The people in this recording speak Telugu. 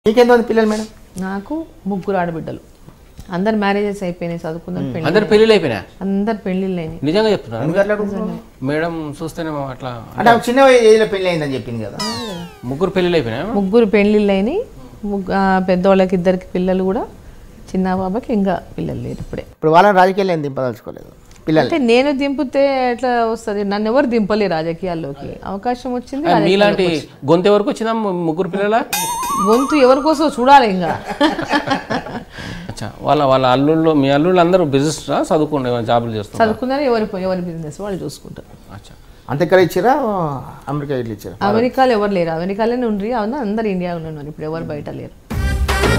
మీకెంతమంది పిల్లలు మేడం నాకు ముగ్గురు ఆడబిడ్డలు అందరు మ్యారేజెస్ అయిపోయినాయి చదువుకున్నారు పెళ్లి అందరు పెళ్ళిళ్ళు అయిపోయినా అందరు పెళ్ళిళ్ళు అయినాయి నిజంగా చెప్తున్నారు ఎందుకు అట్లా అడుగుతున్నావు? మేడం చూస్తేనే అట్లా అంటే ఆమె చిన్న ఏజ్లో పెళ్లి అయిందని చెప్పింది కదా ముగ్గురు పెళ్ళిళ్ళు అయిపోయినా ముగ్గురు పెళ్ళిళ్ళు అయినాయి ముగ్గు ఆ, పెద్దవాళ్ళకి ఇద్దరికి పిల్లలు కూడా చిన్న బాబాకి ఇంకా పిల్లలు లేరు ఇప్పుడే ఇప్పుడు వాళ్ళని రాజకీయాలు ఏం దింపదలుచుకోలేదు పిల్లలు అంటే నేను దింపితే ఎట్లా వస్తుంది నన్ను ఎవరు దింపలే రాజకీయాల్లోకి అవకాశం వచ్చింది ఆ, మీలాంటి గొంతు ఎవరికి వచ్చిందా ము- ముగ్గురు పిల్లల గొంతు ఎవరి కోసం చూడాలి ఇంకా అచ్చా వాళ్ళ వాళ్ళ అల్లుళ్ళు మీ అల్లుళ్ళు అందరూ బిజినెస్ చదువుకుంటే ఏమైనా జాబులు చేస్తున్నారు చదువుకున్నారు ఎవరి ఎవరి బిజినెస్ వాళ్ళు చూసుకుంటారు అచ్చా అంత ఇక్కడ ఇచ్చారా అమెరికా ఇట్లా ఇచ్చారా అమెరికాలో ఎవరు లేరు అమెరికాలోనే ఉండ్రి అవునా అందరు ఇండియా ఉన్నారు ఇప్పుడు ఎవరు బయట లేరు